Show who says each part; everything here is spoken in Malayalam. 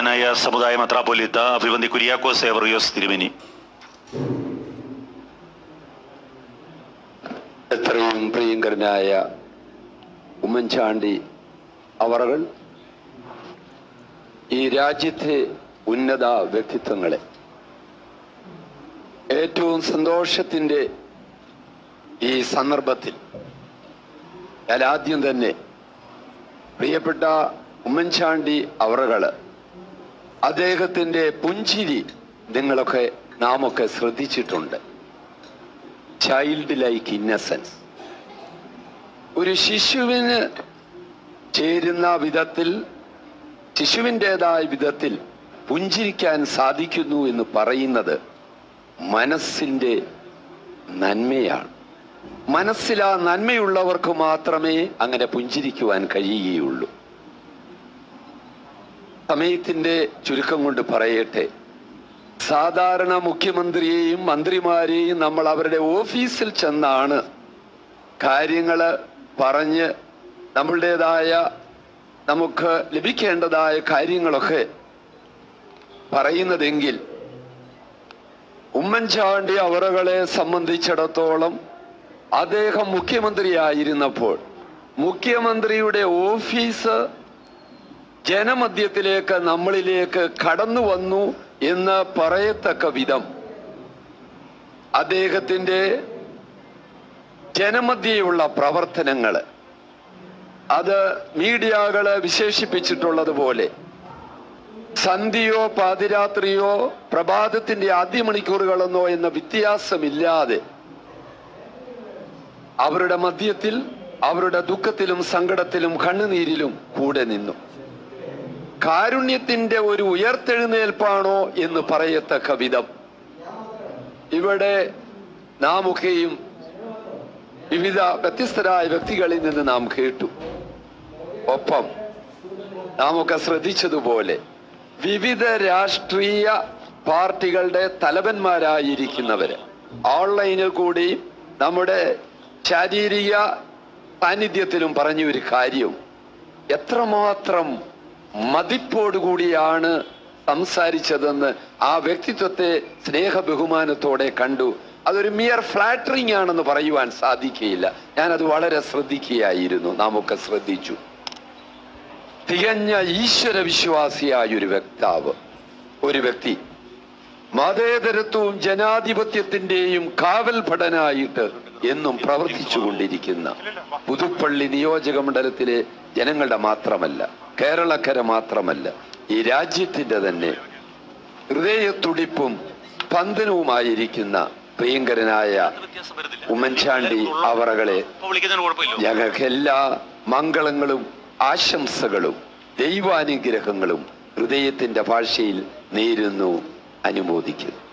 Speaker 1: ബഹുമാനായ സമുദായ മെത്രാപ്പൊലിത്ത അഭിവന്തി കുര്യാക്കോസ് ഏവറിയോസ് തിരുമേനി
Speaker 2: എത്രയും പ്രിയങ്കരനായ ഉമ്മൻചാണ്ടി അവറുകൾ ഈ രാജ്യത്തെ ഉന്നത വ്യക്തിത്വങ്ങളെ ഏറ്റവും സന്തോഷത്തിൻ്റെ ഈ സന്ദർഭത്തിൽ ഞാൻ ആദ്യം തന്നെ പ്രിയപ്പെട്ട ഉമ്മൻചാണ്ടി അവറുകള് അദ്ദേഹത്തിൻ്റെ പുഞ്ചിരി നിങ്ങളൊക്കെ നാമൊക്കെ ശ്രദ്ധിച്ചിട്ടുണ്ട് ചൈൽഡ് ലൈക്ക് ഇന്നസെൻസ് ഒരു ശിശുവിന് ചേരുന്ന വിധത്തിൽ ശിശുവിൻ്റെതായ വിധത്തിൽ പുഞ്ചിരിക്കാൻ സാധിക്കുന്നു എന്ന് പറയുന്നത് മനസ്സിൻ്റെ നന്മയാണ് മനസ്സിൽ ആ നന്മയുള്ളവർക്ക് മാത്രമേ അങ്ങനെ പുഞ്ചിരിക്കുവാൻ കഴിയുകയുള്ളൂ സമയത്തിൻ്റെ ചുരുക്കം കൊണ്ട് പറയട്ടെ സാധാരണ മുഖ്യമന്ത്രിയെയും മന്ത്രിമാരെയും നമ്മൾ അവരുടെ ഓഫീസിൽ ചെന്നാണ് കാര്യങ്ങൾ പറഞ്ഞ് നമ്മളുടേതായ നമുക്ക് ലഭിക്കേണ്ടതായ കാര്യങ്ങളൊക്കെ പറയുന്നതെങ്കിൽ ഉമ്മൻചാണ്ടി അവറുകളെ സംബന്ധിച്ചിടത്തോളം അദ്ദേഹം മുഖ്യമന്ത്രിയായിരുന്നപ്പോൾ മുഖ്യമന്ത്രിയുടെ ഓഫീസ് ജനമധ്യത്തിലേക്ക് നമ്മളിലേക്ക് കടന്നു വന്നു എന്ന് പറയത്തക്ക വിധം അദ്ദേഹത്തിൻ്റെ ജനമധ്യയുള്ള പ്രവർത്തനങ്ങൾ അത് മീഡിയകള് വിശേഷിപ്പിച്ചിട്ടുള്ളതുപോലെ സന്ധ്യയോ പാതിരാത്രിയോ പ്രഭാതത്തിന്റെ ആദ്യ മണിക്കൂറുകളെന്നോ എന്ന വ്യത്യാസമില്ലാതെ അവരുടെ മധ്യത്തിൽ അവരുടെ ദുഃഖത്തിലും സങ്കടത്തിലും കണ്ണുനീരിലും കൂടെ നിന്നു കാരുണ്യത്തിന്റെ ഒരു ഉയർത്തെഴുന്നേൽപ്പാണോ എന്ന് പറയത്തക്ക വിധം ഇവിടെ നാമൊക്കെയും വിവിധ വ്യത്യസ്തരായ വ്യക്തികളിൽ നിന്ന് നാം കേട്ടു ഒപ്പം നാം ഒക്കെ ശ്രദ്ധിച്ചതുപോലെ വിവിധ രാഷ്ട്രീയ പാർട്ടികളുടെ തലവന്മാരായിരിക്കുന്നവര് ഓൺലൈനിൽ കൂടി നമ്മുടെ ശാരീരിക സാന്നിധ്യത്തിലും പറഞ്ഞ ഒരു കാര്യം എത്രമാത്രം മതിപ്പോടുകൂടിയാണ് സംസാരിച്ചതെന്ന് ആ വ്യക്തിത്വത്തെ സ്നേഹ ബഹുമാനത്തോടെ കണ്ടു അതൊരു മിയർ ഫ്ലാറ്ററിംഗ് ആണെന്ന് പറയുവാൻ സാധിക്കുകയില്ല ഞാനത് വളരെ ശ്രദ്ധിക്കുകയായിരുന്നു നാം ഒക്കെ ശ്രദ്ധിച്ചു തികഞ്ഞ ഈശ്വര വിശ്വാസിയായ ഒരു വ്യക്താവ് ഒരു വ്യക്തി മതേതരത്വവും ജനാധിപത്യത്തിന്റെയും കാവൽഭടനായിട്ട് എന്നും പ്രവർത്തിച്ചു കൊണ്ടിരിക്കുന്ന പുതുപ്പള്ളി നിയോജക മണ്ഡലത്തിലെ ജനങ്ങളുടെ മാത്രമല്ല കേരളക്കര മാത്രമല്ല ഈ രാജ്യത്തിന്റെ തന്നെ ഹൃദയത്തുടിപ്പും സ്പന്ദനവുമായിരിക്കുന്ന പ്രിയങ്കരനായ ഉമ്മൻചാണ്ടി അവറകളെ ഞങ്ങൾക്ക് എല്ലാ മംഗളങ്ങളും ആശംസകളും ദൈവാനുഗ്രഹങ്ങളും ഹൃദയത്തിന്റെ ഭാഷയിൽ നേരുന്നു അനുമോദിക്കുന്നു